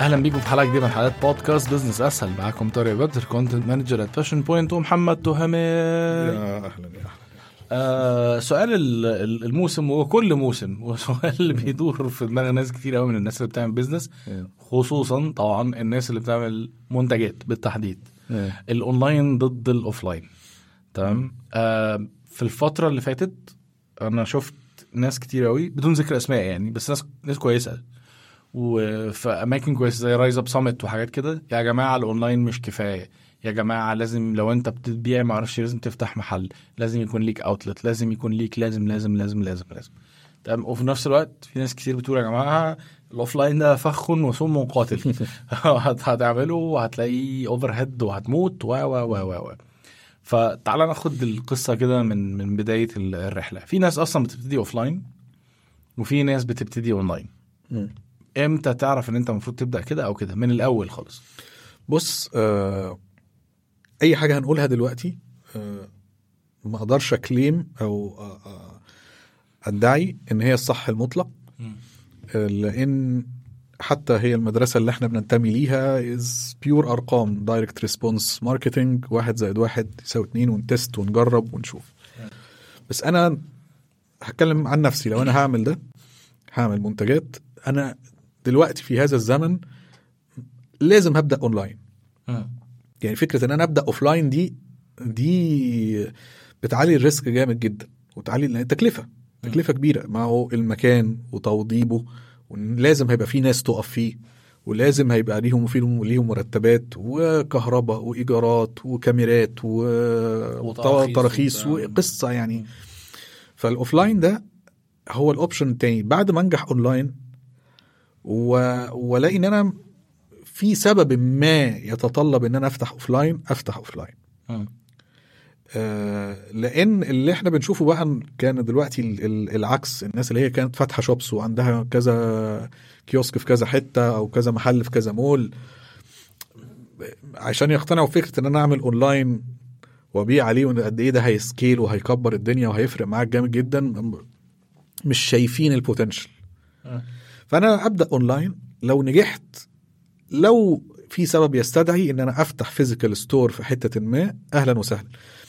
اهلا بيكم في حلقه جديده من حلقات بودكاست بزنس اسهل معاكم طارق بدر كونتنت مانجر ات فاشن بوينت ومحمد تهامي يا اهلا يا اهلا آه سؤال ال- ال- الموسم وكل موسم وسؤال اللي بيدور في دماغ ناس كتير قوي من الناس اللي بتعمل بيزنس خصوصا طبعا الناس اللي بتعمل منتجات بالتحديد الاونلاين ضد الاوفلاين تمام آه في الفتره اللي فاتت انا شفت ناس كتير قوي بدون ذكر اسماء يعني بس ناس ناس كويسه وفي اماكن كويسه زي رايز اب سامت وحاجات كده يا جماعه الاونلاين مش كفايه يا جماعه لازم لو انت بتبيع ما اعرفش لازم تفتح محل لازم يكون ليك اوتلت لازم يكون ليك لازم لازم لازم لازم لازم تمام وفي نفس الوقت في ناس كتير بتقول يا جماعه الاوفلاين ده فخ وسم قاتل هت- هتعمله وهتلاقيه اوفر هيد وهتموت و و و و و فتعالى ناخد القصه كده من من بدايه ال- الرحله في ناس اصلا بتبتدي اوفلاين وفي ناس بتبتدي اونلاين مم. امتى تعرف ان انت المفروض تبدا كده او كده من الاول خالص بص آه اي حاجه هنقولها دلوقتي آه ما اقدرش اكليم او آه آه ادعي ان هي الصح المطلق آه لان حتى هي المدرسه اللي احنا بننتمي ليها از بيور ارقام دايركت ريسبونس ماركتنج واحد زائد واحد يساوي اتنين ونتست ونجرب ونشوف بس انا هتكلم عن نفسي لو انا هعمل ده هعمل منتجات انا دلوقتي في هذا الزمن لازم هبدا اونلاين يعني فكره ان انا ابدا اوفلاين دي دي بتعلي الريسك جامد جدا وتعلي لأن التكلفه تكلفه كبيره ما هو المكان وتوضيبه ولازم هيبقى في ناس تقف فيه ولازم هيبقى ليهم فيهم ليهم مرتبات وكهرباء وايجارات وكاميرات وتراخيص وتراخيص وبتاع. وقصه يعني فالاوفلاين ده هو الاوبشن التاني بعد ما انجح اونلاين و... والاقي ان انا في سبب ما يتطلب ان انا افتح اوفلاين افتح اوفلاين آه لان اللي احنا بنشوفه بقى كان دلوقتي ال- ال- العكس الناس اللي هي كانت فاتحه شوبس وعندها كذا كيوسك في كذا حته او كذا محل في كذا مول عشان يقتنعوا بفكره ان انا اعمل اونلاين وابيع عليه وان قد ايه ده هيسكيل وهيكبر الدنيا وهيفرق معاك جامد جدا مش شايفين البوتنشال آه. فانا ابدا اونلاين لو نجحت لو في سبب يستدعي ان انا افتح فيزيكال ستور في حته ما اهلا وسهلا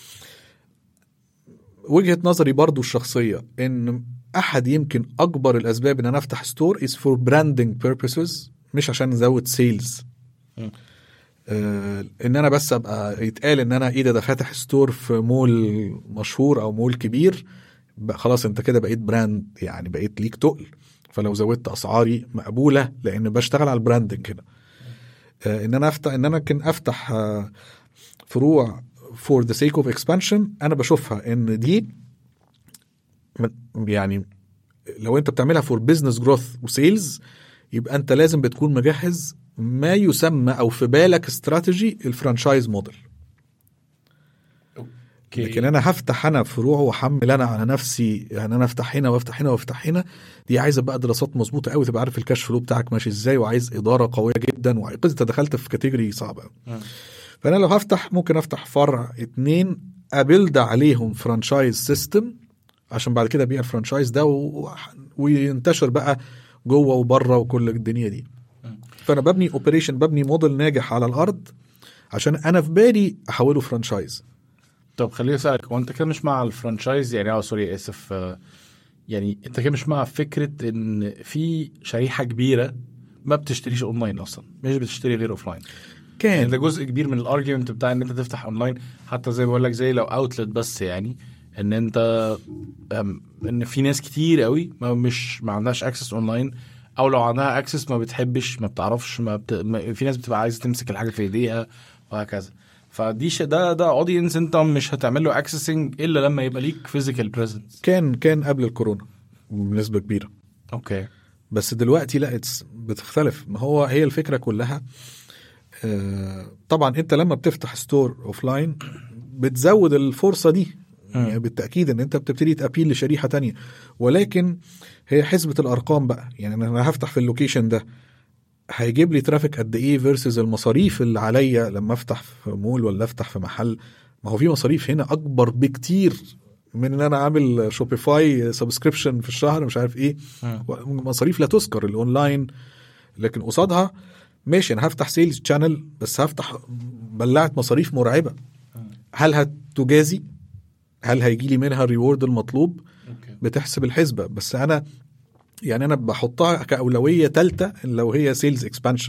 وجهه نظري برضو الشخصيه ان احد يمكن اكبر الاسباب ان انا افتح ستور از فور براندنج بيربسز مش عشان نزود سيلز م. آه ان انا بس ابقى يتقال ان انا ايه ده ده فاتح ستور في مول مشهور او مول كبير بقى خلاص انت كده بقيت براند يعني بقيت ليك تقل فلو زودت اسعاري مقبوله لان بشتغل على البراندنج هنا آه ان انا افتح ان انا ممكن افتح آه فروع فور ذا سيك اوف اكسبانشن انا بشوفها ان دي من- يعني لو انت بتعملها فور بزنس جروث وسيلز يبقى انت لازم بتكون مجهز ما يسمى او في بالك استراتيجي الفرانشايز موديل لكن انا هفتح انا فروع واحمل انا على نفسي يعني انا افتح هنا وافتح هنا وافتح هنا دي عايزه بقى دراسات مظبوطه قوي تبقى عارف الكاش فلو بتاعك ماشي ازاي وعايز اداره قويه جدا وعايز انت دخلت في كاتيجوري صعبه قوي مم. فانا لو هفتح ممكن افتح فرع اتنين ابيلد عليهم فرانشايز سيستم عشان بعد كده ابيع الفرانشايز ده و... وينتشر بقى جوه وبره وكل الدنيا دي مم. فانا ببني اوبريشن ببني موديل ناجح على الارض عشان انا في بالي احوله فرانشايز طب خليني اسالك هو انت كده مش مع الفرانشايز يعني اه سوري اسف آه، يعني انت كده مش مع فكره ان في شريحه كبيره ما بتشتريش اونلاين اصلا مش بتشتري غير اوفلاين يعني كان ده جزء كبير من الارجيومنت بتاع ان انت تفتح اونلاين حتى زي ما بقول لك زي لو اوتلت بس يعني ان انت أم، ان في ناس كتير قوي ما مش ما عندهاش اكسس اونلاين او لو عندها اكسس ما بتحبش ما بتعرفش ما, بت... ما في ناس بتبقى عايزه تمسك الحاجه في ايديها وهكذا فدي ش... ده ده اودينس انت مش هتعمل له اكسسنج الا لما يبقى ليك فيزيكال بريزنس كان كان قبل الكورونا بنسبه كبيره اوكي بس دلوقتي لا it's بتختلف ما هو هي الفكره كلها آه، طبعا انت لما بتفتح ستور اوف لاين بتزود الفرصه دي مم. يعني بالتاكيد ان انت بتبتدي تابيل لشريحه تانية ولكن هي حسبه الارقام بقى يعني انا هفتح في اللوكيشن ده هيجيب لي ترافيك قد ايه فيرسز المصاريف اللي عليا لما افتح في مول ولا افتح في محل ما هو في مصاريف هنا اكبر بكتير من ان انا عامل شوبيفاي سبسكريبشن في الشهر مش عارف ايه مم. مصاريف لا تذكر الاونلاين لكن قصادها ماشي انا هفتح سيلز شانل بس هفتح بلعت مصاريف مرعبه هل هتجازي هل هيجي لي منها الريورد المطلوب اوكي بتحسب الحسبه بس انا يعني انا بحطها كاولويه ثالثه لو هي سيلز اكسبانشن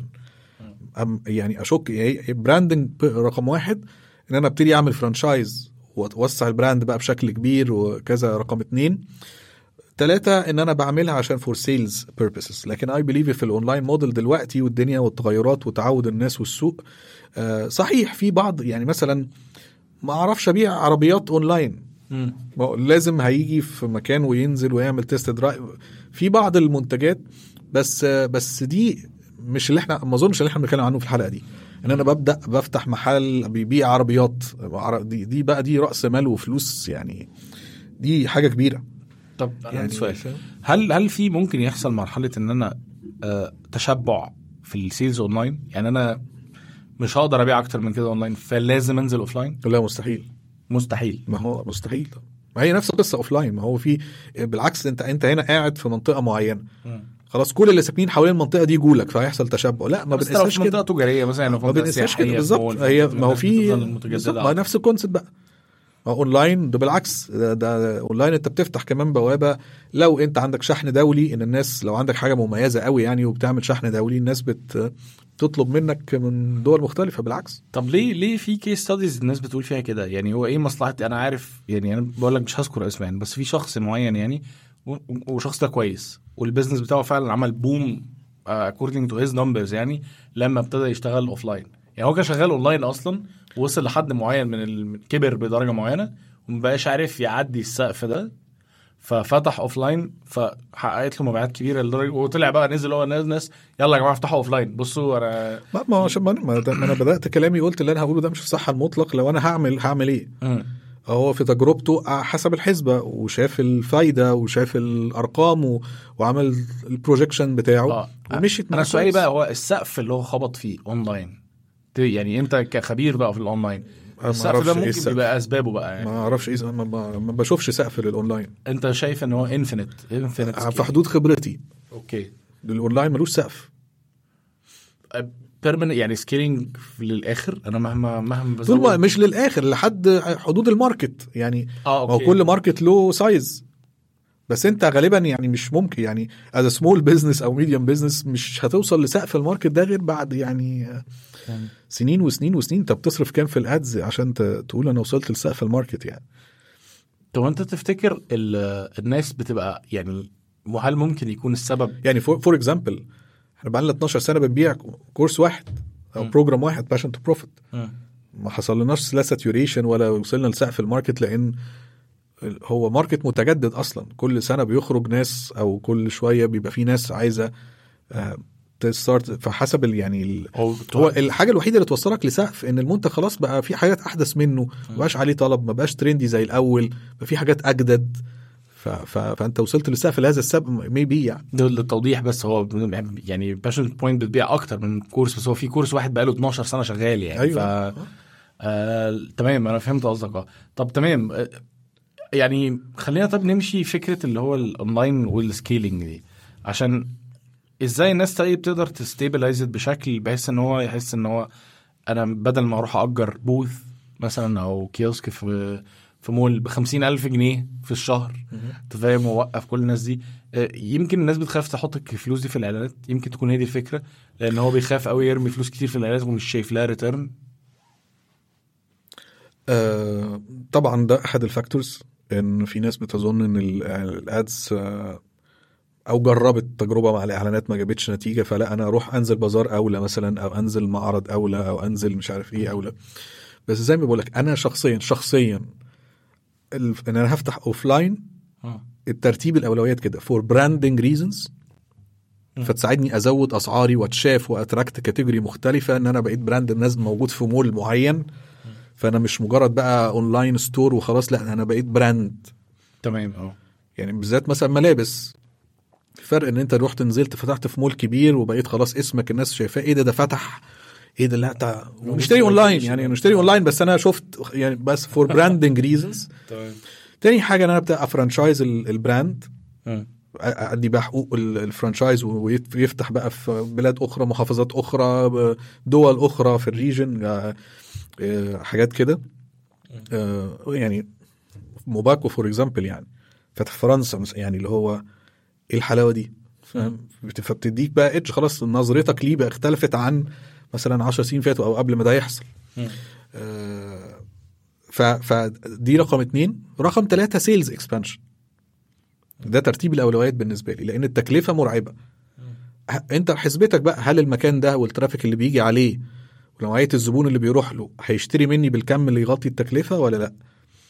يعني اشك يعني براندنج رقم واحد ان انا ابتدي اعمل فرانشايز واوسع البراند بقى بشكل كبير وكذا رقم اتنين ثلاثة ان انا بعملها عشان فور سيلز بيربسز لكن اي بليف في الاونلاين موديل دلوقتي والدنيا والتغيرات وتعود الناس والسوق آه، صحيح في بعض يعني مثلا ما اعرفش ابيع عربيات اونلاين مم. ما هو لازم هيجي في مكان وينزل ويعمل تيست درايف في بعض المنتجات بس بس دي مش اللي احنا ما اظنش اللي احنا بنتكلم عنه في الحلقه دي ان انا ببدا بفتح محل بيبيع عربيات عر- دي, دي بقى دي راس مال وفلوس يعني دي حاجه كبيره طب يعني يعني سؤال فاهم؟ هل هل في ممكن يحصل مرحله ان انا آه تشبع في السيلز اونلاين يعني انا مش هقدر ابيع اكتر من كده اونلاين فلازم انزل اوفلاين لا مستحيل مستحيل ما هو مستحيل ما هي نفس القصه اوف لاين ما هو في بالعكس انت انت هنا قاعد في منطقه معينه خلاص كل اللي ساكنين حوالين المنطقه دي جولك فهيحصل تشبع لا ما بس لو بنقيسهاش في منطقه كده تجاريه مثلا يعني في ما منطقه بنقيسهاش سياحيه كده في بالظبط مول، هي في ما هو الناس في بتفضل بالظبط، متجدده ما هو نفس الكونسيبت بقى ما هو اونلاين ده بالعكس ده, ده اونلاين انت بتفتح كمان بوابه لو انت عندك شحن دولي ان الناس لو عندك حاجه مميزه قوي يعني وبتعمل شحن دولي الناس بت بتطلب منك من دول مختلفه بالعكس طب ليه ليه في كيس ستاديز الناس بتقول فيها كده يعني هو ايه مصلحه انا عارف يعني انا بقول لك مش هذكر اسماء يعني بس في شخص معين يعني و- وشخص ده كويس والبيزنس بتاعه فعلا عمل بوم اكوردنج تو هيز نمبرز يعني لما ابتدى يشتغل اوف لاين يعني هو كان شغال اونلاين اصلا ووصل لحد معين من ال- كبر بدرجه معينه ومبقاش عارف يعدي السقف ده ففتح اوف لاين فحققت له مبيعات كبيره لدرجه وطلع بقى نزل هو الناس ناس يلا يا جماعه افتحوا اوف لاين بصوا انا ما ما عشان ما ما ده- ما انا بدات كلامي قلت اللي انا هقوله ده مش الصح المطلق لو انا هعمل هعمل ايه مم. هو في تجربته حسب الحسبه وشاف الفايده وشاف الارقام و... وعمل البروجيكشن بتاعه اه ومشيت انا معاه سؤالي كويس. بقى هو السقف اللي هو خبط فيه اونلاين ت- يعني انت كخبير بقى في الاونلاين ما السقف أعرفش ده إيه ممكن السقف. يبقى اسبابه بقى يعني ما اعرفش ايه ما, ما, ما بشوفش سقف للاونلاين انت شايف ان هو انفينيت انفينيت في حدود خبرتي اوكي الاونلاين ملوش سقف بيرمننت يعني سكيلينج للاخر انا مهما مهما طول ما بزود مش للاخر لحد حدود الماركت يعني اه ما هو كل ماركت له سايز بس انت غالبا يعني مش ممكن يعني از سمول بزنس او ميديوم بزنس مش هتوصل لسقف الماركت ده غير بعد يعني سنين وسنين وسنين انت بتصرف كام في الادز عشان ت- تقول انا وصلت لسقف الماركت يعني طب انت تفتكر ال- الناس بتبقى يعني وهل ممكن يكون السبب يعني فور اكزامبل احنا بقى لنا 12 سنه بنبيع كورس واحد او م. بروجرام واحد باشن تو بروفيت ما حصلناش لا ساتوريشن ولا وصلنا لسقف الماركت لان هو ماركت متجدد اصلا كل سنه بيخرج ناس او كل شويه بيبقى في ناس عايزه تستارت فحسب ال- يعني ال- هو هو الحاجه الوحيده اللي توصلك لسقف ان المنتج خلاص بقى في حاجات احدث منه ما بقاش عليه طلب ما بقاش ترندي زي الاول بقى في حاجات اجدد ف... ف... فانت وصلت لسقف لهذا السبب ميبي يعني ده للتوضيح بس هو يعني باشن بوينت بتبيع اكتر من كورس بس هو في كورس واحد بقاله 12 سنه شغال يعني أيوة. ف آه تمام انا فهمت قصدك اه طب تمام آه، يعني خلينا طب نمشي فكره اللي هو الاونلاين والسكيلينج دي عشان ازاي الناس طيب تقدر تستيبلايز بشكل بحيث ان هو يحس ان هو انا بدل ما اروح اجر بوث مثلا او كيوسك في في مول ب ألف جنيه في الشهر انت فاهم ووقف كل الناس دي آه، يمكن الناس بتخاف تحط الفلوس دي في الاعلانات يمكن تكون هي دي الفكره لان هو بيخاف قوي يرمي فلوس كتير في الاعلانات ومش شايف لها ريتيرن آه طبعا ده احد الفاكتورز ان في ناس بتظن ان ال- الادز آه او جربت تجربه مع الاعلانات ما جابتش نتيجه فلا انا اروح انزل بازار اولى مثلا او انزل معرض اولى او انزل مش عارف ايه اولى بس زي ما بقول لك انا شخصيا شخصيا ال- ان انا هفتح اوف لاين اه الترتيب الاولويات كده فور براندنج ريزونز مم. فتساعدني ازود اسعاري واتشاف واتراكت كاتيجوري مختلفه ان انا بقيت براند الناس موجود في مول معين فانا مش مجرد بقى اونلاين ستور وخلاص لا انا بقيت براند تمام اه يعني بالذات مثلا ملابس فرق ان انت رحت نزلت فتحت في مول كبير وبقيت خلاص اسمك الناس شايفاه ايه ده ده فتح ايه ده لا تع... ونشتري اونلاين يعني نشتري اونلاين بس انا شفت يعني بس فور براندنج ريزونز تمام تاني حاجه ان انا ابدا افرانشايز ال- البراند ادي بقى حقوق ال- الفرانشايز ويفتح بقى في بلاد اخرى محافظات اخرى دول اخرى في الريجن آه، آه، حاجات كده آه، يعني موباكو فور اكزامبل يعني فتح فرنسا مثلا يعني اللي هو ايه الحلاوه دي فاهم بت- فبتديك بقى ايدج خلاص نظرتك ليه بقى اختلفت عن مثلا 10 سنين فاتوا او قبل ما ده يحصل مم. آه، ف فدي رقم اتنين رقم ثلاثة سيلز اكسبانشن ده ترتيب الاولويات بالنسبه لي لان التكلفه مرعبه ه- انت حسبتك بقى هل المكان ده والترافيك اللي بيجي عليه ونوعيه الزبون اللي بيروح له هيشتري مني بالكم اللي يغطي التكلفه ولا لا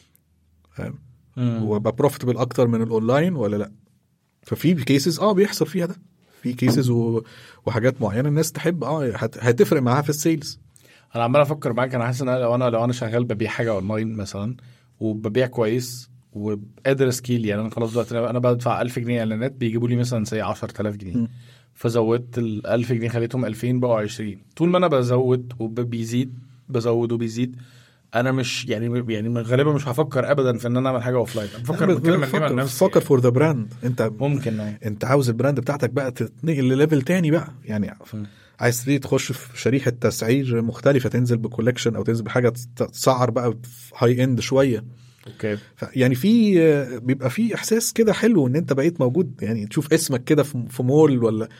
فاهم مم. وابقى بروفيتبل اكتر من الاونلاين ولا لا ففي كيسز اه بيحصل فيها ده في كيسز و... وحاجات معينه الناس تحب اه هت... هتفرق معاها في السيلز انا عمال افكر معاك انا حاسس ان أنا لو انا لو انا شغال ببيع حاجه اونلاين مثلا وببيع كويس وقادر اسكيل يعني انا خلاص دلوقتي انا بدفع 1000 جنيه اعلانات بيجيبوا لي مثلا سي 10000 جنيه م. فزودت ال 1000 جنيه خليتهم 2000 بقوا 20 طول ما انا بزود وبيزيد بزود وبيزيد انا مش يعني يعني غالبا مش هفكر ابدا في ان انا اعمل حاجه اوف لاين بفكر بتكلم عن عن نفسي فكر فور ذا براند انت ممكن أه. انت عاوز البراند بتاعتك بقى تتنقل لليفل تاني بقى يعني م. عايز تبتدي تخش في شريحه تسعير مختلفه تنزل بكولكشن او تنزل بحاجه تسعر بقى هاي اند شويه اوكي ف- يعني في آه، بيبقى في احساس كده حلو ان انت بقيت موجود يعني تشوف اسمك كده في في مول ولا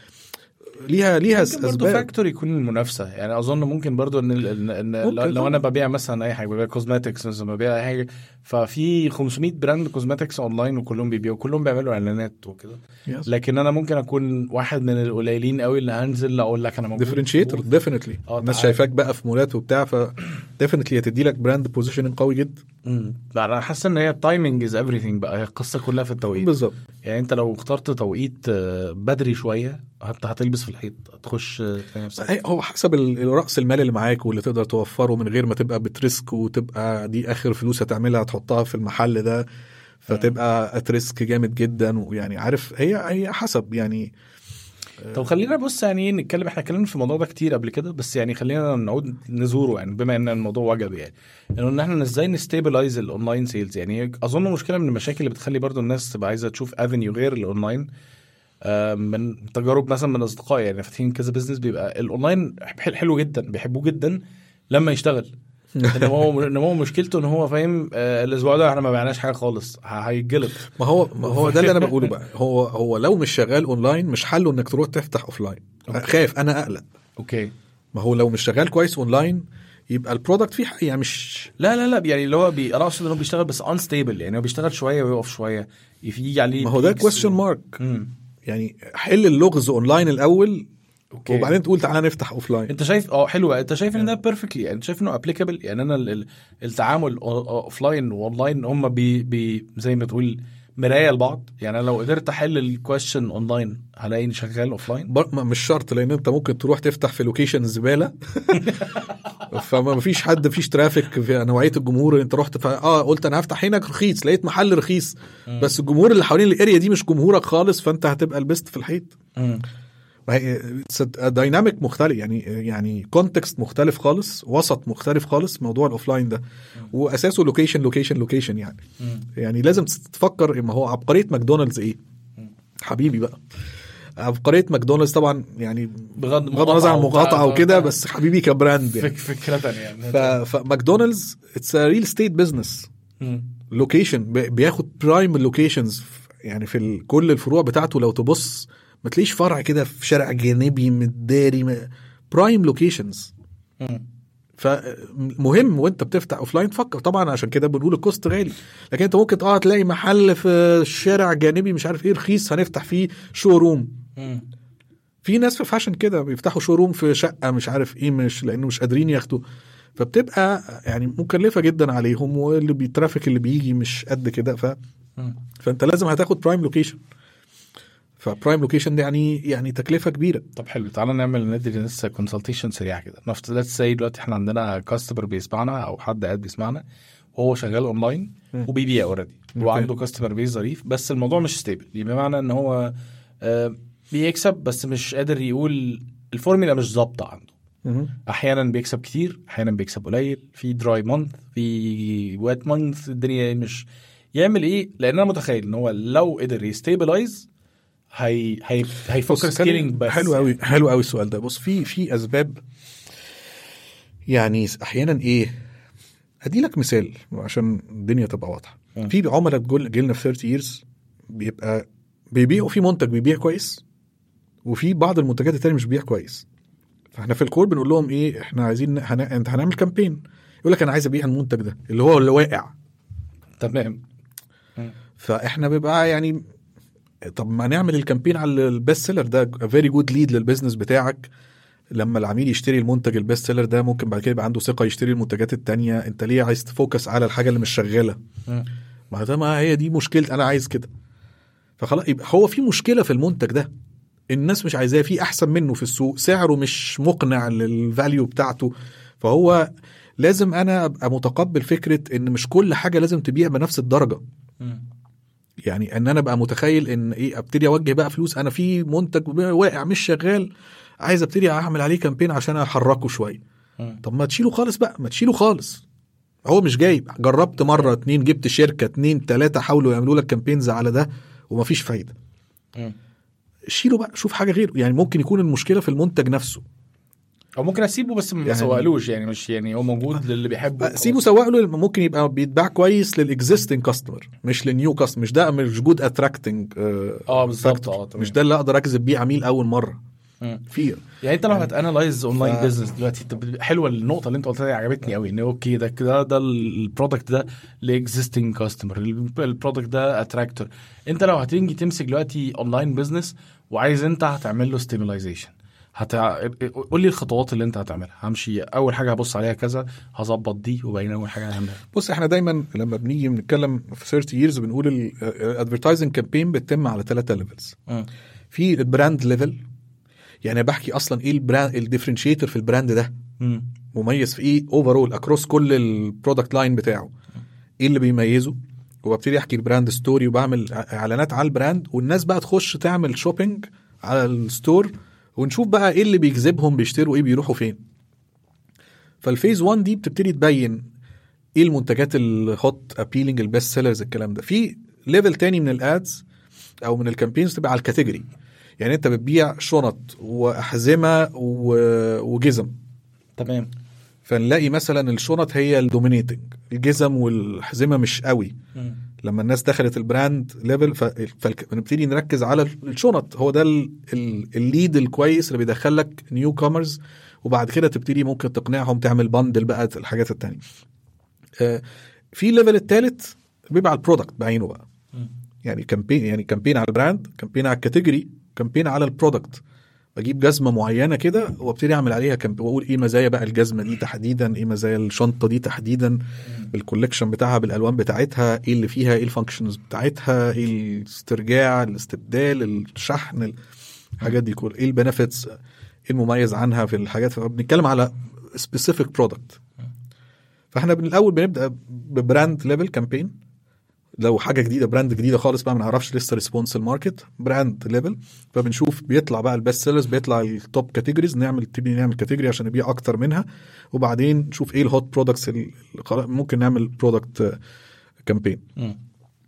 ليها ليها ممكن برضه اسباب فاكتور يكون المنافسه يعني اظن ممكن برضه ان ان, إن ممكن لو, لو انا طبعاً. ببيع مثلا اي حاجه ببيع كوزماتكس مثلا ببيع اي حاجه ففي 500 براند كوزماتكس اونلاين وكلهم بيبيعوا كلهم بيعملوا اعلانات وكده Yes. لكن انا ممكن اكون واحد من القليلين قوي اللي هنزل اقول لك انا موجود ديفرنشيتور ديفينتلي اه الناس تعال. شايفاك بقى في مولات وبتاع ف ديفينتلي هتدي لك براند بوزيشننج قوي جدا امم انا حاسس ان هي التايمنج از ايفريثينج بقى هي القصه كلها في التوقيت بالظبط يعني انت لو اخترت توقيت آه، بدري شويه هت- هتلبس في الحيط هتخش آه، تلاقي نفسك هي- هو حسب ال- راس المال اللي معاك واللي تقدر توفره من غير ما تبقى بتريسك وتبقى دي اخر فلوس هتعملها تحطها في المحل ده فتبقى اتريسك جامد جدا ويعني عارف هي هي حسب يعني طب خلينا بص يعني ايه نتكلم احنا اتكلمنا في الموضوع ده كتير قبل كده بس يعني خلينا نعود نزوره يعني بما ان الموضوع وجب يعني انه ان احنا ازاي نستيبلايز الاونلاين سيلز يعني اظن مشكله من المشاكل اللي بتخلي برضو الناس تبقى عايزه تشوف افنيو غير الاونلاين آه، من تجارب مثلا من اصدقائي يعني فاتحين كذا بزنس بيبقى الاونلاين حل- حلو جدا بيحبوه جدا لما يشتغل ان هو ان هو مشكلته ان هو فاهم آه، الاسبوع ده احنا ما بعناش حاجه خالص ه- هيتجلط ما هو ما هو ده اللي انا بقوله بقى هو هو لو مش شغال اونلاين مش حله انك تروح تفتح اوفلاين خايف انا اقلق اوكي ما هو لو مش شغال كويس اونلاين يبقى البرودكت فيه حق- يعني مش لا لا لا يعني اللي هو بي... انا اقصد انه بيشتغل بس انستيبل يعني هو بيشتغل شويه ويقف شويه يجي عليه ما هو ده peaks. كويستشن مارك مم. يعني حل اللغز اونلاين الاول اوكي وبعدين تقول تعالى نفتح اوفلاين انت شايف اه حلو انت شايف ان ده بيرفكتلي يعني انت شايف انه ابليكابل يعني انا ال- ال- التعامل اوف لاين واونلاين هم بي... بي زي ما تقول مرايه لبعض يعني انا لو قدرت احل الكويشن اونلاين هلاقيني شغال اوف لاين بر- ما- مش شرط لان انت ممكن تروح تفتح في لوكيشن زباله فما فيش حد فيش ترافيك في نوعيه الجمهور اللي انت رحت فا اه قلت انا هفتح هنا رخيص لقيت محل رخيص بس الجمهور اللي حوالين الاريا دي مش جمهورك خالص فانت هتبقى لبست في الحيط دايناميك مختلف يعني يعني كونتكست مختلف خالص وسط مختلف خالص موضوع الاوفلاين ده واساسه لوكيشن لوكيشن لوكيشن يعني يعني لازم تفكر ما هو عبقريه ماكدونالدز ايه حبيبي بقى عبقريه ماكدونالدز طبعا يعني بغض بغض النظر عن وبتاع- المقاطعه وكده بس حبيبي كبراند يعني فك... فكره ثانيه يعني ف- فماكدونالدز اتس ريل ستيت بزنس مم. لوكيشن بياخد برايم اللوكيشنز يعني في ال- كل الفروع بتاعته لو تبص ما تلاقيش فرع كده في شارع جانبي متداري برايم لوكيشنز مم. فمهم وانت بتفتح اوفلاين تفكر طبعا عشان كده بنقول الكوست غالي لكن انت ممكن اه تلاقي محل في الشارع جانبي مش عارف ايه رخيص هنفتح فيه شو روم مم. في ناس في فاشن كده بيفتحوا شو روم في شقه مش عارف ايه مش لانه مش قادرين ياخدوا فبتبقى يعني مكلفه جدا عليهم واللي بيترافيك اللي بيجي مش قد كده ف مم. فانت لازم هتاخد برايم لوكيشن فبرايم لوكيشن ده يعني يعني تكلفه كبيره طب حلو تعالى نعمل ندي للناس كونسلتيشن سريع كده نفترض ليتس سي دلوقتي احنا عندنا كاستمر بيسمعنا او حد قاعد بيسمعنا وهو شغال اونلاين مم. وبيبيع اوريدي وعنده كاستمر بيس ظريف بس الموضوع مش ستيبل بمعنى ان هو آه، بيكسب بس مش قادر يقول الفورمولا مش ظابطه عنده مهم. احيانا بيكسب كتير احيانا بيكسب قليل في دراي مانث في وات مانث الدنيا مش يعمل ايه لان انا متخيل ان هو لو قدر يستيبلايز هي هي هيفكر بص، سكيلينج بس حلو قوي حلو قوي السؤال ده بص في في اسباب يعني احيانا ايه ادي لك مثال عشان الدنيا تبقى واضحه مم. في عملاء بتقول جيلنا في 30 years بيبقى بيبيعوا في منتج بيبيع كويس وفي بعض المنتجات التانية مش بيبيع كويس فاحنا في الكور بنقول لهم ايه احنا عايزين هن... انت هنعمل كامبين يقول لك انا عايز ابيع المنتج ده اللي هو اللي واقع تمام فاحنا بيبقى يعني طب ما نعمل الكامبين على البيست سيلر ده فيري جود ليد للبيزنس بتاعك لما العميل يشتري المنتج البيست سيلر ده ممكن بعد كده يبقى عنده ثقه يشتري المنتجات التانية انت ليه عايز تفوكس على الحاجه اللي مش شغاله مم. ما ده ما هي دي مشكلة انا عايز كده فخلاص يبقى هو في مشكله في المنتج ده الناس مش عايزاه في احسن منه في السوق سعره مش مقنع للفاليو بتاعته فهو لازم انا ابقى متقبل فكره ان مش كل حاجه لازم تبيع بنفس الدرجه مم. يعني ان انا ابقى متخيل ان ايه ابتدي اوجه بقى فلوس انا في منتج واقع مش شغال عايز ابتدي اعمل عليه كامبين عشان احركه شويه مم. طب ما تشيله خالص بقى ما تشيله خالص هو مش جايب جربت مره اتنين جبت شركه اتنين تلاته حاولوا يعملوا لك كامبينز على ده ومفيش فايده مم. شيله بقى شوف حاجه غيره يعني ممكن يكون المشكله في المنتج نفسه او ممكن اسيبه بس ما يعني- سوقلوش يعني مش يعني هو موجود للي بيحبه أه، سيبه سواق له ممكن يبقى بيتباع كويس للاكزيستنج كاستمر مش للنيو كاستمر مش ده مش جود اتراكتنج اه بالظبط اه تمام. مش ده اللي اقدر اجذب بيه عميل اول مره مم. في يعني انت لو هتانلايز اونلاين ف- بزنس دلوقتي طب حلوه النقطه اللي انت قلتها دي عجبتني قوي ان اوكي ده كده ده البرودكت ده لاكزيستنج كاستمر البرودكت ده اتراكتور انت لو هتيجي تمسك دلوقتي اونلاين بزنس وعايز انت هتعمل له ستيملايزيشن هت... قول لي الخطوات اللي انت هتعملها همشي اول حاجه هبص عليها كذا هظبط دي وبعدين اول حاجه هعملها بص احنا دايما لما بنيجي بنتكلم في 30 years بنقول الادفرتايزنج كامبين بتتم على ثلاثه ليفلز في البراند ليفل يعني بحكي اصلا ايه البراند الديفرنشيتور في البراند ده مم. مميز في ايه اوفرول اكروس كل البرودكت لاين بتاعه ايه اللي بيميزه وببتدي احكي البراند ستوري وبعمل اعلانات على البراند والناس بقى تخش تعمل شوبينج على الستور ونشوف بقى ايه اللي بيجذبهم بيشتروا ايه بيروحوا فين فالفيز 1 دي بتبتدي تبين ايه المنتجات الهوت ابيلينج البيست سيلرز الكلام ده في ليفل تاني من الادز او من الكامبينز تبقى على الكاتيجوري يعني انت بتبيع شنط واحزمه و- وجزم تمام فنلاقي مثلا الشنط هي الدومينيتنج الجزم والحزمه مش قوي مم. لما الناس دخلت البراند ليفل فنبتدي نركز على الشنط هو ده ال- ال- الليد الكويس اللي بيدخل لك نيو كومرز وبعد كده تبتدي ممكن تقنعهم تعمل باندل بقى الحاجات التانية آه، في الليفل الثالث بيبقى على البرودكت بعينه بقى مم. يعني كامبين يعني كامبين على البراند كامبين على الكاتيجوري كامبين على البرودكت بجيب جزمه معينه كده وابتدي اعمل عليها كامب واقول ايه مزايا بقى الجزمه دي تحديدا ايه مزايا الشنطه دي تحديدا بالكولكشن بتاعها بالالوان بتاعتها ايه اللي فيها ايه الفانكشنز بتاعتها ايه الاسترجاع الاستبدال الشحن الحاجات دي كل ايه البنفيتس ايه المميز عنها في الحاجات بنتكلم على سبيسيفيك برودكت فاحنا من الاول بنبدا ببراند ليفل كامبين لو حاجه جديده براند جديده خالص بقى ما نعرفش لسه ريسبونس الماركت براند ليفل فبنشوف بيطلع بقى البيست سيلرز بيطلع التوب كاتيجوريز نعمل تبتدي نعمل كاتيجوري عشان نبيع اكتر منها وبعدين نشوف ايه الهوت برودكتس اللي خلاص ممكن نعمل برودكت كامبين مم.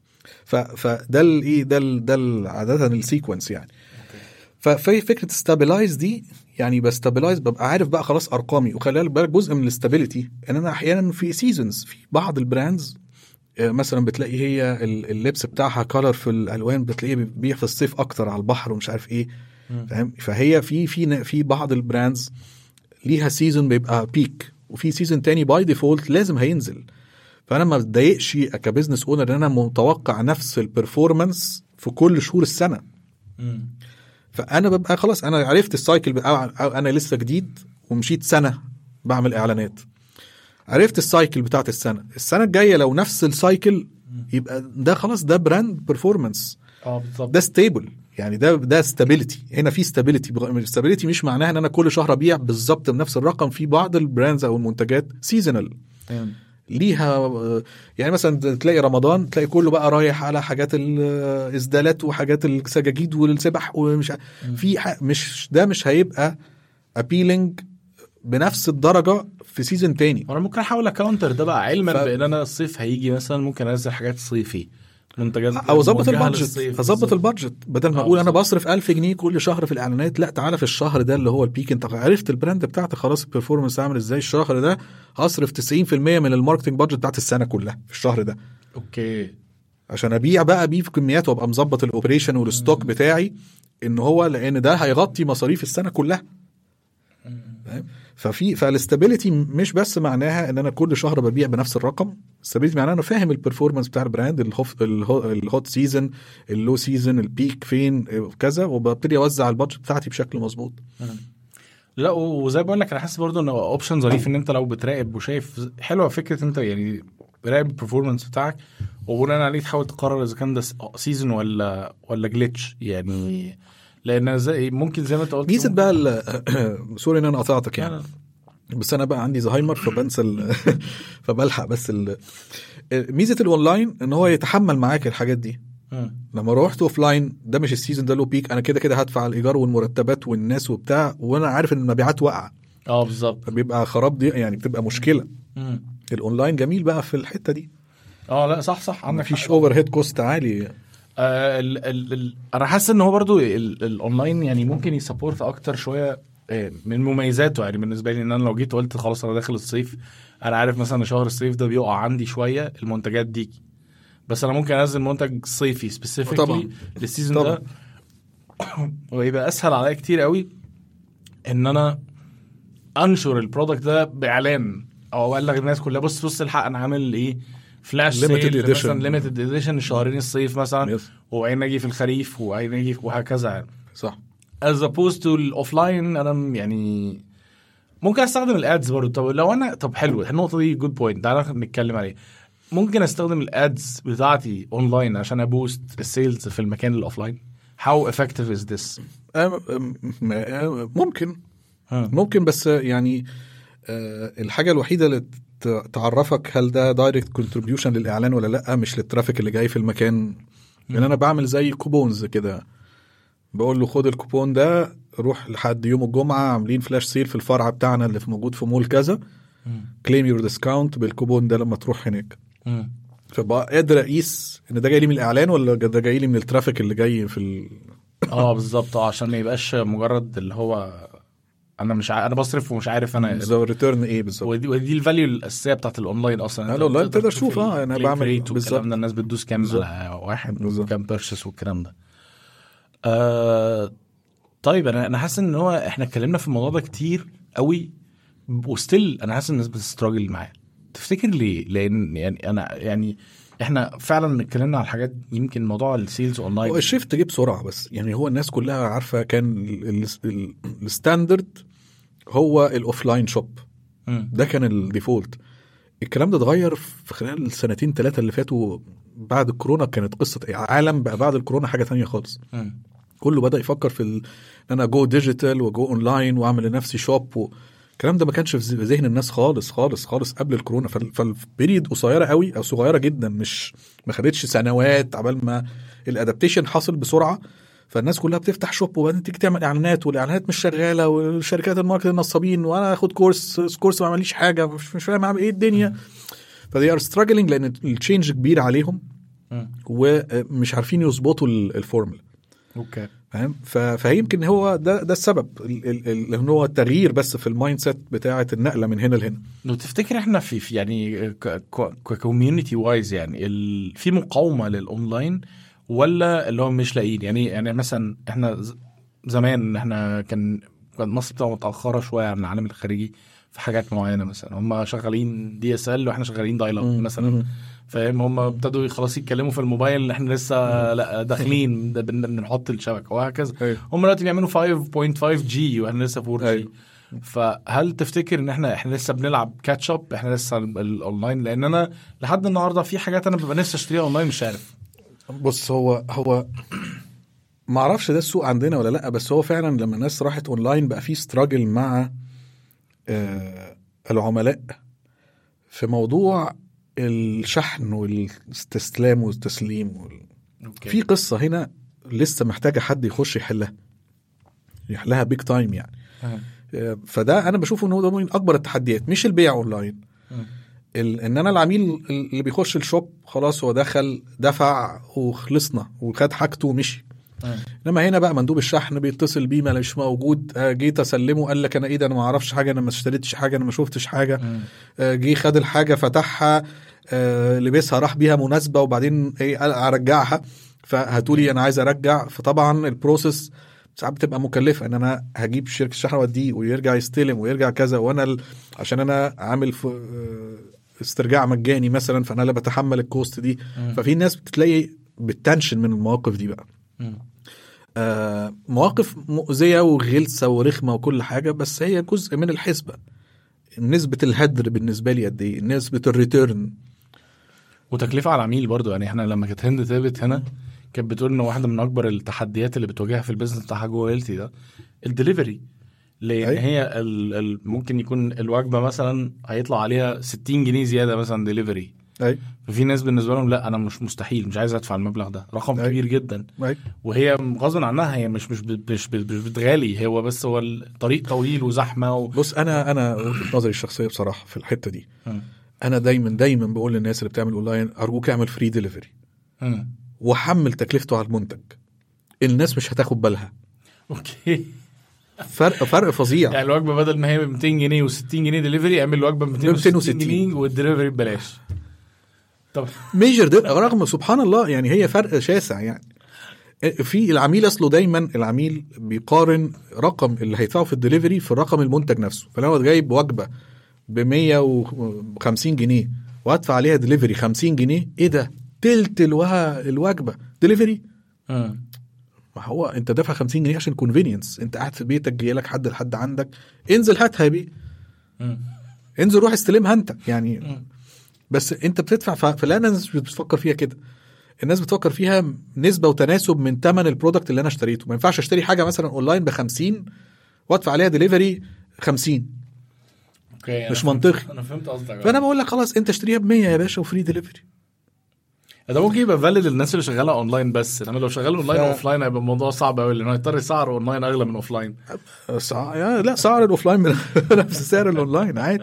فده الايه ده ال- ده ال- عاده السيكونس يعني ففي فكره ستابلايز دي يعني بستابلايز ببقى عارف بقى خلاص ارقامي وخلي بالك جزء من الاستابيليتي ان انا احيانا في سيزونز في بعض البراندز آه، مثلا بتلاقي هي ال- اللبس بتاعها كولر في الالوان بتلاقيه بيبيع في الصيف اكتر على البحر ومش عارف ايه مم. فاهم فهي في في في بعض البراندز ليها سيزون بيبقى بيك وفي سيزون تاني باي ديفولت لازم هينزل فانا ما بتضايقش كبزنس اونر ان انا متوقع نفس البرفورمانس في كل شهور السنه مم. فانا ببقى خلاص انا عرفت السايكل بقى أو انا لسه جديد ومشيت سنه بعمل اعلانات عرفت السايكل بتاعت السنه السنه الجايه لو نفس السايكل يبقى ده خلاص ده براند بيرفورمانس اه بالظبط ده ستيبل يعني ده ده ستابيليتي هنا في ستابيليتي ستابيليتي مش معناها ان انا كل شهر ابيع بالظبط بنفس الرقم في بعض البراندز او المنتجات سيزونال تمام. ليها آه، يعني مثلا تلاقي رمضان تلاقي كله بقى رايح على حاجات الاسدالات وحاجات السجاجيد والسبح ومش ع- في ح- مش ده مش هيبقى ابيلينج بنفس الدرجه في سيزون تاني وانا ممكن احاول اكاونتر ده بقى علما ف- بان انا الصيف هيجي مثلا ممكن انزل حاجات صيفي منتجات او اظبط موجهة البادجت للصيف اظبط بالظبط. البادجت بدل ما آه، اقول انا بالظبط. بصرف 1000 جنيه كل شهر في الاعلانات لا تعالى في الشهر ده اللي هو البيك انت عرفت البراند بتاعتك خلاص البرفورمانس عامل ازاي الشهر ده هصرف 90% من الماركتنج بادجت بتاعت السنه كلها في الشهر ده اوكي عشان ابيع بقى بيه في كميات وابقى مظبط الاوبريشن والستوك بتاعي ان هو لان ده هيغطي مصاريف السنه كلها فاهم؟ ففي فالاستابيليتي مش بس معناها ان انا كل شهر ببيع بنفس الرقم الاستابيليتي معناها انا فاهم البرفورمانس بتاع البراند الهوف- الهو- الهوت سيزون اللو سيزون البيك فين كذا وببتدي اوزع البادجت بتاعتي بشكل مظبوط لا و- وزي ما بقول لك انا حاسس برضه ان اوبشن ظريف ان انت لو بتراقب وشايف حلوه فكره انت يعني راقب البرفورمانس بتاعك وبناء عليه تحاول تقرر اذا كان ده سيزون ولا ولا جلitch يعني لان زي ممكن زي ما انت قلت ميزه بقى ال- سوري ان انا قطعتك لا، يعني لا. بس انا بقى عندي زهايمر فبنسى ال... فبلحق بس ال... ميزه الاونلاين ان هو يتحمل معاك الحاجات دي مم. لما روحت اوف لاين ده مش السيزون ده له بيك انا كده كده هدفع الايجار والمرتبات والناس وبتاع وانا عارف ان المبيعات واقعه اه بالظبط فبيبقى خراب دي يعني بتبقى مشكله مم. الاونلاين جميل بقى في الحته دي اه لا صح صح عندك مفيش حق. اوفر هيد كوست عالي آه ال ال ال انا حاسس ان هو برضو ال- الاونلاين يعني ممكن يسبورت اكتر شويه آه، من مميزاته يعني بالنسبه لي ان انا لو جيت وقلت خلاص انا داخل الصيف انا عارف مثلا ان شهر الصيف ده بيقع عندي شويه المنتجات دي بس انا ممكن انزل منتج صيفي طبعاً. سبيسيفيكلي للسيزون طبعاً. ده ويبقى اسهل عليا كتير قوي ان انا انشر البرودكت ده باعلان او ابلغ الناس كلها بص بص الحق انا عامل ايه فلاش Limited سيل edition. مثلا ليميتد اديشن شهرين الصيف مثلا Yes. وبعدين اجي في الخريف وبعدين اجي في- وهكذا يعني صح از opposed to الاوفلاين انا م- يعني ممكن استخدم الادز برضه طب لو انا طب حلو النقطه دي جود بوينت تعالى نتكلم عليها ممكن استخدم الادز بتاعتي اونلاين عشان ابوست السيلز في المكان الاوفلاين how effective is this أم- أم- أم- ممكن ممكن بس يعني آه، الحاجه الوحيده اللي ت- تعرفك هل ده دايركت كونتريبيوشن للاعلان ولا لا مش للترافيك اللي جاي في المكان لان انا بعمل زي كوبونز كده بقول له خد الكوبون ده روح لحد يوم الجمعه عاملين فلاش سيل في الفرع بتاعنا اللي في موجود في مول كذا كليم يور ديسكاونت بالكوبون ده لما تروح هناك مم. فبقى قادر اقيس ان ده جاي لي من الاعلان ولا ده جاي لي من الترافيك اللي جاي في ال... اه بالظبط اه عشان ما يبقاش مجرد اللي هو انا مش ع... انا بصرف ومش عارف انا الريتيرن ايه بالظبط ودي, ودي الفاليو الاساسيه بتاعت الاونلاين اصلا لا، الأونلاين تقدر تشوف، اه، أنا بعمل- بالظبط بالظبط. الكلام ده الناس بتدوس كام بالظبط. على واحد بالظبط. كام بيرشس والكلام ده آه طيب انا انا حاسس ان هو احنا اتكلمنا في الموضوع ده كتير قوي وستيل انا حاسس الناس بتستراجل معاه تفتكر ليه؟ لان يعني انا يعني احنا فعلا اتكلمنا على حاجات يمكن موضوع السيلز اونلاين هو الشيفت جه بسرعه بس يعني هو الناس كلها عارفه كان ال- ال- ال- الستاندرد هو الاوفلاين شوب مم. ده كان الديفولت الكلام ده اتغير في خلال السنتين ثلاثه اللي فاتوا بعد الكورونا كانت قصه عالم بقى بعد الكورونا حاجه تانية خالص مم. كله بدا يفكر في ال... ان انا جو ديجيتال وجو اونلاين واعمل لنفسي شوب و... الكلام ده ما كانش في ذهن الناس خالص خالص خالص قبل الكورونا فال- فالبيريد قصيره قوي او صغيره جدا مش ما خدتش سنوات عبال ما الادابتيشن حصل بسرعه فالناس كلها بتفتح شوب وبعدين تيجي تعمل اعلانات والاعلانات مش شغاله والشركات الماركتنج نصابين وانا اخد كورس كورس ما عمليش حاجه مش, مش فاهم اعمل ايه الدنيا فدي ار ستراجلينج لان التشينج كبير عليهم مم. ومش عارفين يظبطوا ال- الفورمولا اوكي فاهم ف- فيمكن هو ده ده السبب ال- ال- ال- ان هو التغيير بس في المايند سيت بتاعه النقله من هنا لهنا لو تفتكر احنا في في يعني ككوميونتي وايز يعني ال... في مقاومه للاونلاين ولا اللي هو مش لاقيين يعني يعني مثلا احنا ز- زمان احنا كان كان مصر بتبقى متاخره شويه عن العالم الخارجي في حاجات معينه مثلا هم شغالين دي اس ال واحنا شغالين دايل اب مثلا فاهم هم ابتدوا خلاص يتكلموا في الموبايل احنا لسه لا داخلين ده بن- بنحط الشبكه وهكذا أيوة. هم دلوقتي بيعملوا 5.5 جي واحنا لسه 4 جي أيوة. فهل تفتكر ان احنا احنا لسه بنلعب كاتش اب احنا لسه ال- الاونلاين لان انا لحد النهارده في حاجات انا ببقى نفسي اشتريها اونلاين مش عارف بص هو هو ما اعرفش ده السوق عندنا ولا لا بس هو فعلا لما الناس راحت اونلاين بقى في ستراجل مع آه العملاء في موضوع الشحن والاستسلام والتسليم وال... اوكي في قصه هنا لسه محتاجه حد يخش يحلها يحلها بيج تايم يعني آه. فده انا بشوف ان هو ده من اكبر التحديات مش البيع اونلاين مم. ال- ان انا العميل اللي بيخش الشوب خلاص هو دخل دفع وخلصنا وخد حاجته ومشي انما هنا بقى مندوب الشحن بيتصل بيه ما مش موجود آه، جيت اسلمه قال لك انا ايه ده انا ما اعرفش حاجه انا ما اشتريتش حاجه انا ما شفتش حاجه آه، جه خد الحاجه فتحها آه، لبسها راح بيها مناسبه وبعدين ايه قال ارجعها فهاتوا لي انا عايز ارجع فطبعا البروسيس ساعات بتبقى مكلفه ان انا هجيب شركه الشحن واديه ويرجع يستلم ويرجع كذا وانا ال... عشان انا عامل ف... آه، استرجاع مجاني مثلا فانا اللي بتحمل الكوست دي ففي ناس بتلاقي بتنشن من المواقف دي بقى آه، مواقف مؤذية وغلسة ورخمة وكل حاجة بس هي جزء من الحسبة نسبة الهدر بالنسبة لي قد ايه نسبة الريتيرن وتكلفه على العميل برضو يعني احنا لما كانت هند ثابت هنا كانت بتقول ان واحده من اكبر التحديات اللي بتواجهها في البيزنس بتاعها جوه هيلثي ده الدليفري لان أيوة. هي ال ال ممكن يكون الوجبه مثلا هيطلع عليها 60 جنيه زياده مثلا دليفري اي ففي ناس بالنسبه لهم لا انا مش مستحيل مش عايز ادفع المبلغ ده رقم أيوة. كبير جدا اي وهي غصب عنها هي مش مش مش مش, مش بتغالي هو بس هو الطريق طويل وزحمه و... بص انا انا وجهة نظري الشخصية بصراحة في الحتة دي مم. انا دايما دايما بقول للناس اللي بتعمل اونلاين ارجوك اعمل فري ديليفري مم. وحمل تكلفته على المنتج الناس مش هتاخد بالها اوكي فرق فرق فظيع يعني الوجبه بدل ما هي ب 200 جنيه و60 جنيه دليفري اعمل الوجبه ب 260 260 جنيه والدليفري ببلاش طب ميجر دي رغم سبحان الله يعني هي فرق شاسع يعني في العميل اصله دايما العميل بيقارن رقم اللي هيدفعه في الدليفري في الرقم المنتج نفسه فلو جايب وجبه ب 150 جنيه وادفع عليها دليفري 50 جنيه ايه ده تلت الوها الوجبه دليفري مم. ما هو انت دافع 50 جنيه عشان كونفينينس انت قاعد في بيتك جاي لك حد لحد عندك انزل هاتها بيه مم. انزل روح استلمها انت يعني مم. بس انت بتدفع ف- فلا الناس مش بتفكر فيها كده الناس بتفكر فيها نسبه وتناسب من ثمن البرودكت اللي انا اشتريته ما ينفعش اشتري حاجه مثلا اونلاين ب 50 وادفع عليها ديليفري 50 اوكي أنا مش فهمت- منطقي. انا فهمت قصدك فانا بقول لك خلاص انت اشتريها ب 100 يا باشا وفري ديليفري ده ممكن يبقى فاليد للناس اللي شغاله اونلاين بس انما لو شغال اونلاين ف- واوف لاين هيبقى الموضوع صعب قوي لانه هيضطر يسعر اونلاين اغلى من اوف لاين سع... يا لا سعر الاوفلاين من- نفس سعر الاونلاين عادي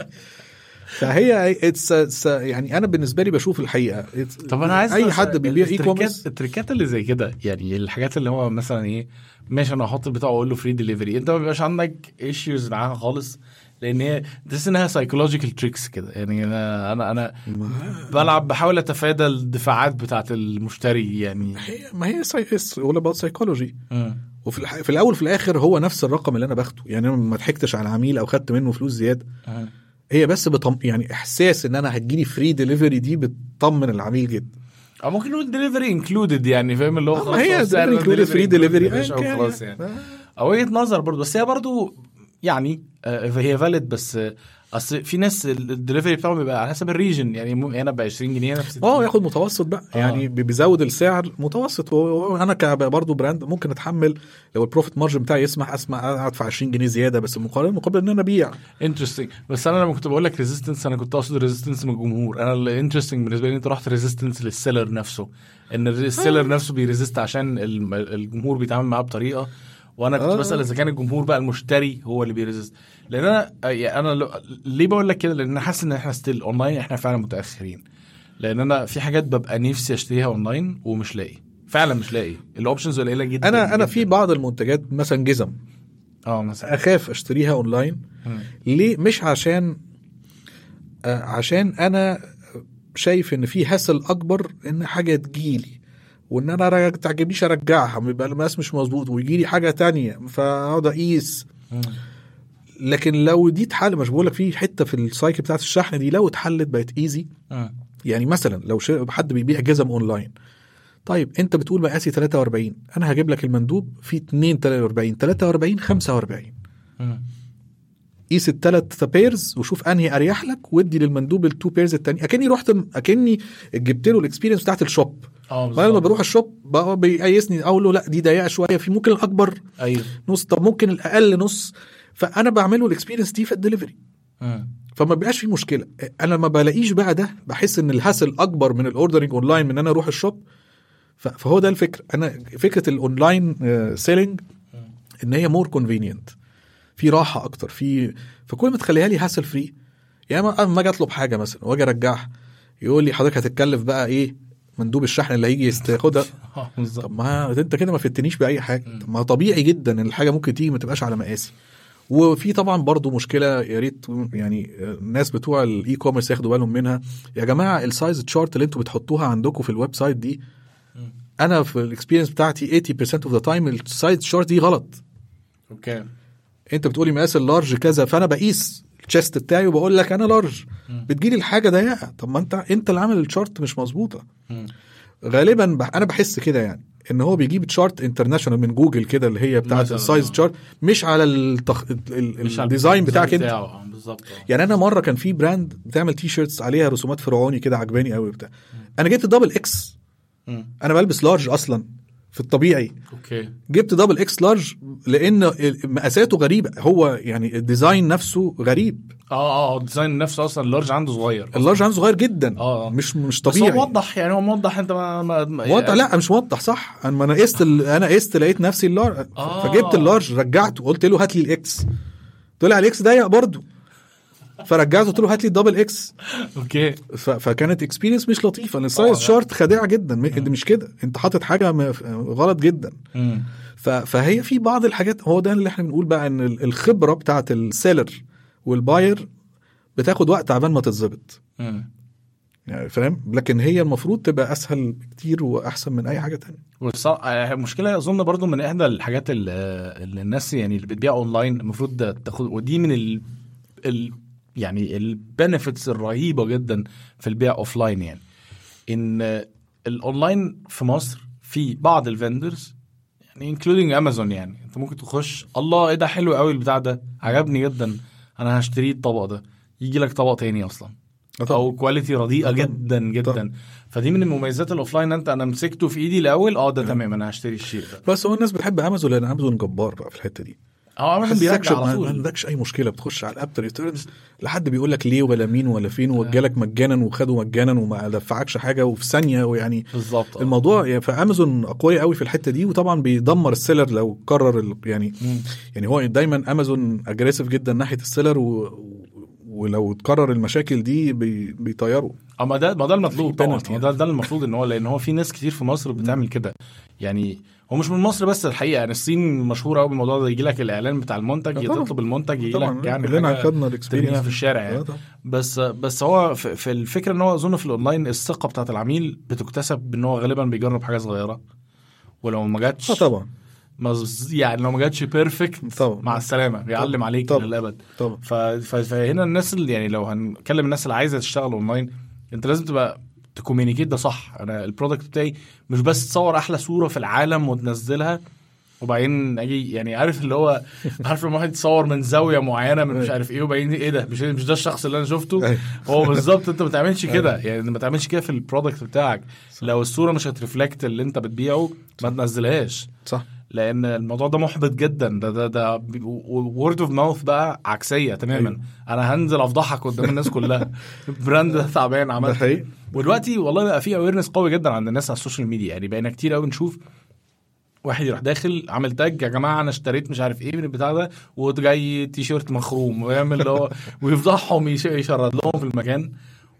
فهي اتس يعني انا بالنسبه لي بشوف الحقيقه it's- طب انا عايز اي بس حد بيبيع اي التريكات- كوميرس التريكات اللي زي كده يعني الحاجات اللي هو مثلا ايه ماشي انا هحط البتاع واقول له فري ديليفري انت ما بيبقاش عندك ايشوز معاها خالص لان هي تحس انها سايكولوجيكال تريكس كده يعني انا انا انا بلعب بحاول اتفادى الدفاعات بتاعت المشتري يعني هي ما هي ولا اباوت سايكولوجي مم. وفي الح... في الاول وفي الاخر هو نفس الرقم اللي انا باخده يعني انا ما ضحكتش على عميل او خدت منه فلوس زياده مم. هي بس بطم... يعني احساس ان انا هتجيلي فري ديليفري دي بتطمن العميل جدا او ممكن نقول ديليفري انكلودد يعني فاهم اللي هو ما هي سعر delivery included، free delivery، يا باشا أيا كان وخلاص يعني. يعني او وجهه نظر برضه بس هي برضه يعني آه، هي فاليد بس آه، اصل في ناس الدليفري بتاعهم بيبقى على حسب الريجن يعني مو- هنا ب 20 جنيه هنا ب 60 اه ياخد متوسط بقى آه. يعني بي- بيزود السعر متوسط وانا كبرضه براند ممكن اتحمل لو البروفيت مارجن بتاعي يسمح اسمع ادفع 20 جنيه زياده بس مقابل مقابل ان انا ابيع انترستنج بس انا لما كنت بقول لك ريزيستنس انا كنت اقصد ريزيستنس من الجمهور انا الانترستنج بالنسبه لي انت رحت ريزيستنس للسيلر نفسه ان السيلر نفسه بيريزيست عشان الم- الجمهور بيتعامل معاه بطريقه وانا كنت آه. بسال اذا كان الجمهور بقى المشتري هو اللي بيريزيست لان انا يعني انا لو- ليه بقول لك كده لان انا حاسس ان احنا ستيل اونلاين احنا فعلا متاخرين لان انا في حاجات ببقى نفسي اشتريها اونلاين ومش لاقي فعلا مش لاقي الاوبشنز قليله جدا انا انا جداً. في بعض المنتجات مثلا جزم اه مثلا اخاف اشتريها اونلاين مم. ليه مش عشان آه، عشان انا شايف ان في هسل اكبر ان حاجه تجيلي وان انا را- تعجبنيش ارجعها بيبقى المقاس مش مظبوط ويجي لي حاجه تانية فاقعد اقيس مم. لكن لو دي اتحل مش بقول لك في حته في السايكل بتاعت الشحن دي لو اتحلت بقت ايزي مم. يعني مثلا لو ش- حد بيبيع جزم اونلاين طيب انت بتقول مقاسي 43 انا هجيب لك المندوب في 2 43 43 45 مم. قيس الثلاث بيرز وشوف انهي اريح لك وادي للمندوب التو بيرز التاني اكني رحت اكني جبت له الاكسبيرينس بتاعت الشوب اه ما لما بالظبط. بروح الشوب بقى بيقيسني اقول له لا دي ضيقه شويه في ممكن الاكبر ايوه نص طب ممكن الاقل نص فانا بعمله الاكسبيرينس دي في الدليفري مم. فما بيبقاش في مشكله انا لما بلاقيش بقى ده بحس ان الهاسل اكبر من الاوردرنج اونلاين من ان انا اروح الشوب ف- فهو ده الفكر انا فكره الاونلاين سيلينج ان هي مور كونفينينت في راحه اكتر في فكل ما تخليها لي هاسل فري يا اما اما اجي اطلب حاجه مثلا واجي ارجعها يقول لي حضرتك هتتكلف بقى ايه مندوب الشحن اللي هيجي ياخدها اه بالظبط طب ما انت كده ما فتنيش باي حاجه طب ما طبيعي جدا ان الحاجه ممكن تيجي ما تبقاش على مقاسي وفي طبعا برضو مشكله يا ريت يعني الناس بتوع الاي كوميرس ياخدوا بالهم منها يا جماعه السايز تشارت اللي انتوا بتحطوها عندكم في الويب سايت دي انا في الاكسبيرينس بتاعتي 80% اوف ذا تايم السايز تشارت دي غلط اوكي انت بتقولي مقاس اللارج كذا فانا بقيس الشيست بتاعي وبقول لك انا لارج بتجيلي الحاجه ضيقه طب ما انت انت اللي عامل الشارت مش مظبوطه غالبا بح انا بحس كده يعني ان هو بيجيب تشارت انترناشونال من جوجل كده اللي هي بتاعت مثلاً، السايز آه. تشارت مش على التخ... ال- ال- مش على الديزاين بتاعك انت بتاعه، آه، بالظبط آه. يعني انا مره كان في براند بتعمل تي شيرتس عليها رسومات فرعوني كده عجباني قوي بتاع انا جبت دبل اكس مم. انا بلبس لارج اصلا في الطبيعي اوكي جبت دبل اكس لارج لان ال- مقاساته غريبه هو يعني الديزاين نفسه غريب اه اه الديزاين نفسه اصلا اللارج عنده صغير اللارج عنده صغير جدا آه. مش مش بس طبيعي هو موضح يعني هو موضح انت ما, ما ما- موضح لا مش موضح صح انا ما انا قست ال- انا قست لقيت نفسي اللارج آه. فجبت اللارج رجعته قلت له هات لي الاكس طلع الاكس ضيق برضه فرجعته قلت له هات لي الدبل اكس اوكي ف... فكانت اكسبيرينس مش لطيفه لان السايز لا. شارت خادعه جدا م- ده مش كده انت حاطط حاجه م- غلط جدا مم. ف... فهي في بعض الحاجات هو ده اللي احنا بنقول بقى ان ال- الخبره بتاعت السيلر والباير بتاخد وقت عبال ما تتظبط مم. يعني فاهم لكن هي المفروض تبقى اسهل بكتير واحسن من اي حاجه تانية والص- آه، المشكله اظن برضو من احدى الحاجات اللي, اللي الناس يعني اللي بتبيع اونلاين المفروض تاخد ودي من ال, ال يعني البنفيتس الرهيبه جدا في البيع اوفلاين يعني ان الاونلاين في مصر في بعض الفندرز يعني انكلودينج امازون يعني انت ممكن تخش الله ايه ده حلو قوي البتاع ده عجبني جدا انا هشتريه الطبق ده يجي لك طبق تاني اصلا او كواليتي رديئه طبعاً. جدا جدا طبعاً. فدي من المميزات الاوفلاين انت انا مسكته في ايدي الاول اه ده تمام انا هشتري الشيء ده بس هو الناس بتحب امازون لان امازون جبار بقى في الحته دي اه امازون حسكش بيرجع على ما طول عندكش اي مشكله بتخش على الاب ريتيرنز لحد بيقول لك ليه ولا مين ولا فين وجالك مجانا وخده مجانا وما دفعكش حاجه وفي ثانيه ويعني بالظبط آه. الموضوع يعني فامازون قويه قوي في الحته دي وطبعا بيدمر السيلر لو قرر ال- يعني مم. يعني هو دايما امازون اجريسيف جدا ناحيه السيلر و ولو تكرر المشاكل دي بي بيطيروا اه ما ده ما ده المطلوب في طبعا penalty ما ده ده المفروض ان هو لان هو في ناس كتير في مصر بتعمل كده يعني هو مش من مصر بس الحقيقه يعني الصين مشهوره قوي بالموضوع ده يجي لك الاعلان بتاع المنتج طبعاً. تطلب المنتج يجي طبعا لك يعني كلنا حاجة خدنا ترميها الاكسبيرينس في الشارع يعني آه طبعاً. بس بس هو في, في الفكره ان هو اظن في الاونلاين الثقه بتاعت العميل بتكتسب بان هو غالبا بيجرب حاجه صغيره ولو ما جاتش اه طبعا مز- يعني لو ما جاتش بيرفكت طبعا مع السلامه بيعلم عليك طبعاً. للابد طبعا ف... ف... فهنا الناس اللي يعني لو هنكلم الناس اللي عايزه تشتغل اونلاين انت لازم تبقى تكومينيكيت ده صح انا البرودكت بتاعي مش بس تصور احلى صوره في العالم وتنزلها وبعدين اجي يعني عارف اللي هو عارف لما واحد يتصور من زاويه معينه من مش عارف ايه وبعدين ايه ده مش مش ده الشخص اللي انا شفته أيوة. هو بالظبط انت ما تعملش كده يعني ما تعملش كده في البرودكت بتاعك لو الصوره مش هترفلكت اللي انت بتبيعه ما تنزلهاش صح لان الموضوع ده محبط جدا ده ده ده وورد اوف ماوث بقى عكسيه تماما أيوة. انا هنزل افضحك قدام الناس كلها البراند ده تعبان ده عملت حقيقي ودلوقتي والله بقى في اويرنس قوي جدا عند الناس على السوشيال ميديا يعني بقينا كتير قوي نشوف واحد يروح داخل عامل تاج يا جماعه انا اشتريت مش عارف ايه من البتاع ده وجاي تي شيرت مخروم ويعمل اللي هو ويفضحهم يش- يشرد لهم في المكان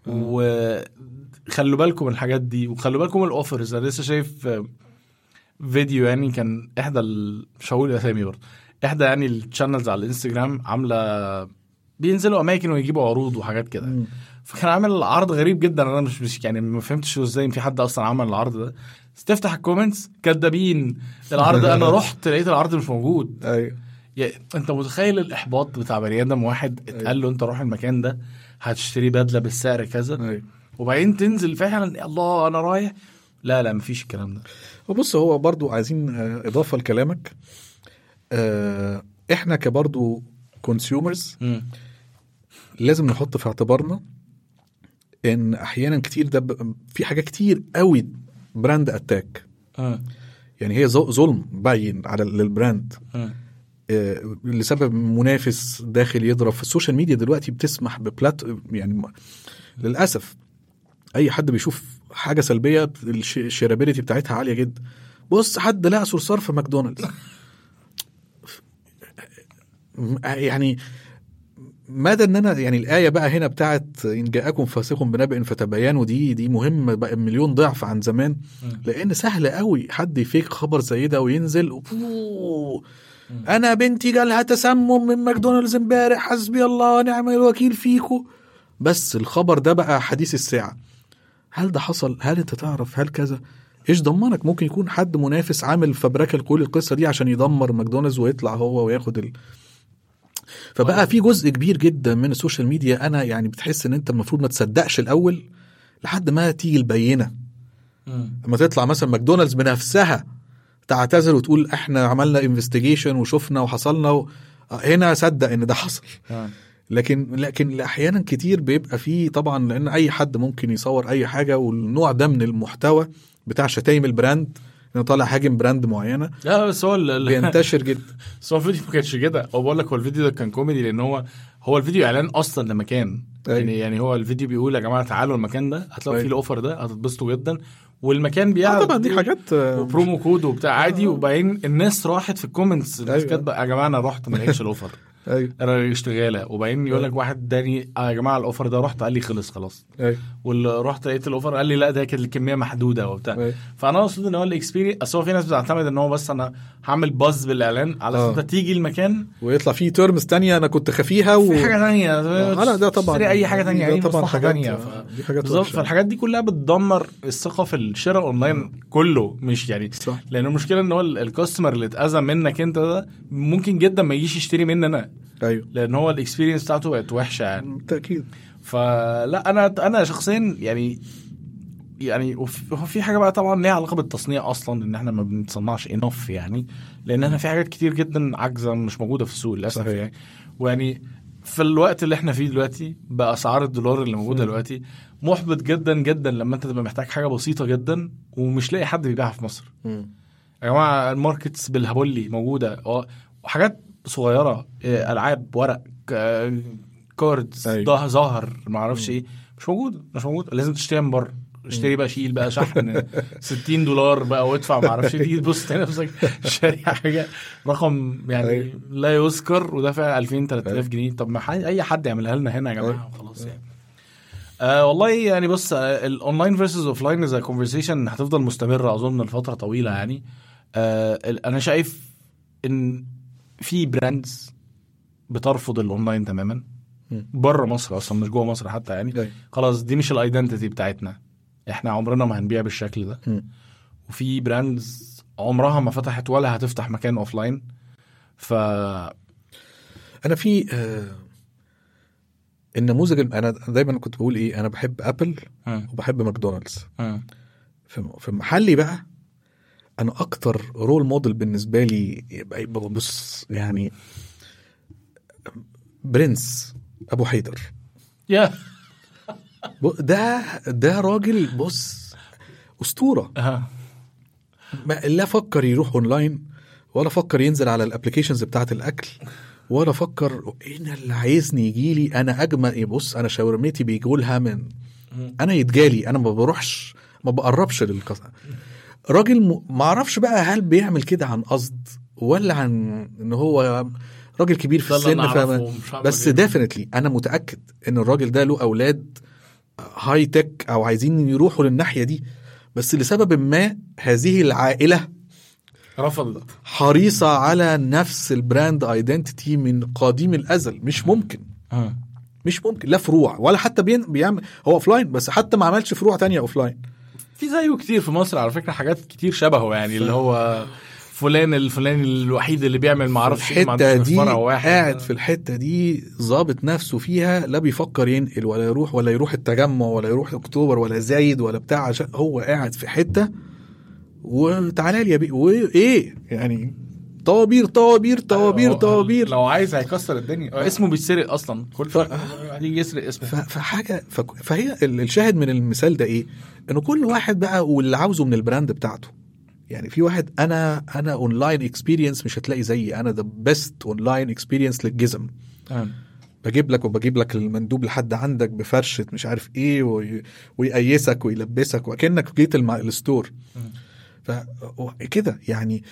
وخلوا بالكم من الحاجات دي وخلوا بالكم من الاوفرز انا لسه شايف آه، فيديو يعني كان احدى ال- مش هقول اسامي برضه احدى يعني الشانلز على الانستجرام عامله بينزلوا اماكن ويجيبوا عروض وحاجات كده مم. فكان عامل عرض غريب جدا انا مش مش يعني ما فهمتش ازاي في حد اصلا عمل العرض ده بس تفتح الكومنتس كدابين العرض انا رحت لقيت العرض مش موجود ايوه يا انت متخيل الاحباط بتاع بني ادم واحد اتقال له انت روح المكان ده هتشتري بدله بالسعر كذا ايوه وبعدين تنزل فعلا الله انا رايح لا لا مفيش الكلام ده وبص هو برضو عايزين آه، اضافه لكلامك آه، احنا كبرضو كونسيومرز مم. لازم نحط في اعتبارنا ان احيانا كتير ده ب- في حاجات كتير قوي براند اتاك آه. يعني هي ظ- ظلم باين على للبراند آه. آه، لسبب منافس داخل يضرب في السوشيال ميديا دلوقتي بتسمح ببلات يعني م- للاسف اي حد بيشوف حاجه سلبيه الشيرابيلتي بتاعتها عاليه جدا بص حد لقى صرصار في ماكدونالدز م- يعني مدى ان انا يعني الايه بقى هنا بتاعت ان جاءكم فاسق بنبأ فتبينوا دي دي مهمه بقى مليون ضعف عن زمان لان سهل قوي حد يفيك خبر زي ده وينزل أوه انا بنتي جالها تسمم من ماكدونالدز امبارح حسبي الله ونعم الوكيل فيكو بس الخبر ده بقى حديث الساعه هل ده حصل هل انت تعرف هل كذا ايش ضمنك ممكن يكون حد منافس عامل فبركه لكل القصه دي عشان يدمر ماكدونالدز ويطلع هو وياخد ال... فبقى في جزء كبير جدا من السوشيال ميديا انا يعني بتحس ان انت المفروض ما تصدقش الاول لحد ما تيجي البينه لما تطلع مثلا ماكدونالدز بنفسها تعتذر وتقول احنا عملنا انفستيجيشن وشفنا وحصلنا و... هنا صدق ان ده حصل لكن لكن احيانا كتير بيبقى فيه طبعا لان اي حد ممكن يصور اي حاجه والنوع ده من المحتوى بتاع شتايم البراند انه طالع هاجم براند معينه لا بس هو ال- ال- بينتشر جدا بس هو الفيديو ما كانش كده هو بقول لك هو الفيديو ده كان كوميدي لان هو هو الفيديو اعلان اصلا لمكان أيوة. يعني يعني هو الفيديو بيقول يا جماعه تعالوا المكان ده هتلاقوا أيوة. فيه الاوفر ده هتتبسطوا جدا والمكان آه بيعرض طبعا دي حاجات آه، وبرومو كود وبتاع عادي وبعدين الناس راحت في الكومنتس الناس أيوة. كاتبه يا جماعه انا رحت ما لقيتش الاوفر ايوه انا اشتغاله وبعدين يقول لك واحد تاني آه يا جماعه الاوفر ده رحت قال لي خلص خلاص ايوه واللي رحت لقيت الاوفر قال لي لا ده كانت الكميه محدوده وبتاع أيوة. فانا اقصد ان هو الاكسبيرينس اصل هو في ناس بتعتمد ان هو بس انا هعمل باز بالاعلان على آه. اساس انت تيجي المكان ويطلع فيه تيرمز تانية انا كنت خفيها و... في حاجه ثانيه آه لا ده طبعا تشتري اي حاجه ثانيه ده يعني طبعا مصلحه حاجات ثانيه آه، دي حاجات بالظبط وحشة. فالحاجات دي كلها بتدمر الثقه في الشراء اونلاين كله مش يعني صح لان المشكله ان هو ال- الكاستمر اللي اتاذى منك انت ده ممكن جدا ما يجيش يشتري مني انا ايوه لان هو الاكسبيرينس بتاعته بقت وحشه يعني بالتاكيد فلا انا انا شخصيا يعني يعني وف- هو في حاجه بقى طبعا ليها علاقه بالتصنيع اصلا ان احنا ما بنتصنعش انف يعني لان احنا في حاجات كتير جدا عاجزه مش موجوده في السوق للاسف صحيح. يعني ويعني في الوقت اللي احنا فيه دلوقتي باسعار الدولار اللي موجوده دلوقتي محبط جدا جدا لما انت تبقى محتاج حاجه بسيطه جدا ومش لاقي حد بيبيعها في مصر مم. يا جماعه الماركتس بالهبولي موجوده اه، وحاجات صغيره اه، العاب ورق ك- كاردز أيوة. ده ظهر ما اعرفش ايه مش موجود مش موجود لازم تشتريها من بره اشتري بقى شيل بقى شحن 60 دولار بقى وادفع ما اعرفش ايه تيجي تبص تلاقي نفسك شاري حاجه رقم يعني أيوة. لا يذكر ودافع 2000 3000 أيوة. جنيه طب ما حي- اي حد يعملها لنا هنا يا جماعه أيوة. وخلاص يعني آه والله يعني بص الاونلاين فيرسز اوف لاين از كونفرسيشن هتفضل مستمره اظن لفتره طويله يعني آه ال- انا شايف ان في براندز بترفض الاونلاين تماما مم. بره مصر اصلا مش جوه مصر حتى يعني أيوة. خلاص دي مش الايدنتيتي بتاعتنا احنا عمرنا ما هنبيع بالشكل ده مم. وفي براندز عمرها ما فتحت ولا هتفتح مكان اوف لاين ف انا في آه النموذج الم- انا دايما كنت بقول ايه انا بحب ابل مم. وبحب ماكدونالدز مم. في في محلي بقى انا اكتر رول موديل بالنسبه لي يبقى يبقى بص يعني برنس ابو حيدر يا ب- ده ده راجل بص اسطوره آه. ما لا فكر يروح اونلاين ولا فكر ينزل على الابلكيشنز بتاعت الاكل ولا فكر انا اللي عايزني يجي لي انا اجمل بص انا شاورمتي بيجولها من انا يتجالي انا ما بروحش ما بقربش للقصة راجل م... ما اعرفش بقى هل بيعمل كده عن قصد ولا عن ان هو راجل كبير في ده اللي السن أنا فما... أعرفه، مش هعمل بس إيه. ديفنتلي انا متاكد ان الراجل ده له اولاد هاي تك او عايزين يروحوا للناحيه دي بس لسبب ما هذه العائله رفضت حريصه على نفس البراند ايدنتيتي من قديم الازل مش ممكن آه. مش ممكن لا فروع ولا حتى بين بيعمل هو اوف لاين بس حتى ما عملش فروع تانية اوف لاين في زيه كتير في مصر على فكره حاجات كتير شبهه يعني اللي هو فلان الفلاني الوحيد اللي بيعمل ما اعرفش إيه، ما الحته عندوش دي فرع واحد قاعد في الحته دي ظابط نفسه فيها لا بيفكر ينقل ولا يروح ولا يروح التجمع ولا يروح اكتوبر ولا زايد ولا بتاع عشان هو قاعد في حته وتعالى لي يا بيه وايه يعني طوابير طوابير طوابير هو- طوابير لو عايز هيكسر الدنيا هو اسمه بيتسرق اصلا كل شويه هيجي يسرق اسمه ف- فحاجه ف- فهي ال- الشاهد من المثال ده ايه؟ انه كل واحد بقى واللي عاوزه من البراند بتاعته. يعني في واحد انا انا اونلاين اكسبيرينس مش هتلاقي زيي انا ذا بيست اونلاين اكسبيرينس للجزم. آه. بجيب لك وبجيب لك المندوب لحد عندك بفرشه مش عارف ايه وي- ويقيسك ويلبسك وكانك جيت الم- الستور. فكده يعني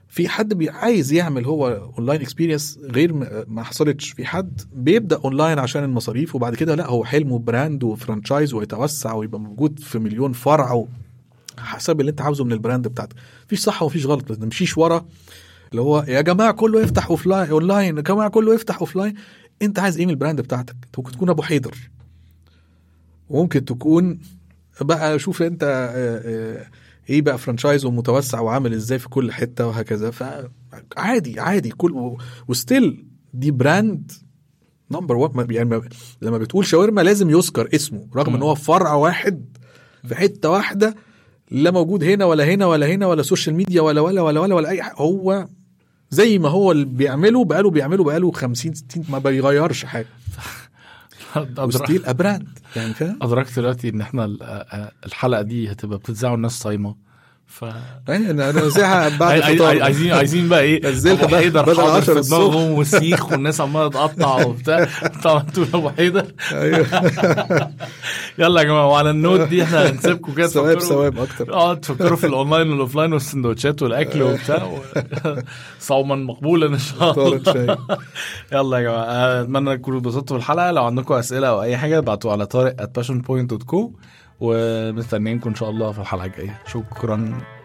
في حد بي- عايز يعمل هو اونلاين اكسبيرينس غير م- ما حصلتش في حد بيبدا اونلاين عشان المصاريف وبعد كده لا هو حلمه براند وفرانشايز ويتوسع ويبقى موجود في مليون فرع و... حسب اللي انت عاوزه من البراند بتاعتك مفيش صح ومفيش غلط بس نمشيش ورا اللي هو يا جماعه كله يفتح اوفلاين اونلاين يا جماعه كله يفتح اوفلاين انت عايز ايه من البراند بتاعتك انت ممكن تكون ابو حيدر وممكن تكون بقى شوف انت آه، آه، ايه بقى فرانشايز ومتوسع وعامل ازاي في كل حته وهكذا فعادي عادي كل وستيل دي براند نمبر 1 يعني ما- لما بتقول شاورما لازم يذكر اسمه رغم ان هو في فرع واحد في حته واحده لا موجود هنا ولا هنا ولا هنا ولا سوشيال ميديا ولا ولا ولا ولا ولا اي حاجه هو زي ما هو اللي بيعمله بقاله بيعمله بقاله 50 60 ما بيغيرش حاجه أدرك- وستيل براند يعني فاهم ادركت دلوقتي ان احنا ال- آه، الحلقه دي هتبقى بتتذاع والناس صايمه ف يعني انا انا زيها بعد عاي- الفطار عايزين عايزين بقى ايه نزلها أبو حيدر بدل حاضر 10 في الصبح. دماغهم وسيخ والناس عماله تقطع وبتاع طبعا تقول ابو حيدر ايوه يلا يا جماعه وعلى النوت دي احنا هنسيبكم كده ثواب تفكروا- ثواب اكتر اه تفكروا في الاونلاين والاوفلاين والسندوتشات والاكل وبتاع و... صوما مقبولا ان شاء طارق الله شاي يلا يا جماعه آه، اتمنى تكونوا اتبسطتوا بالحلقه لو عندكم اسئله او اي حاجه ابعتوا على طارق at passionpoint.co ومستنيينكم ان شاء الله في الحلقه الجايه شكرا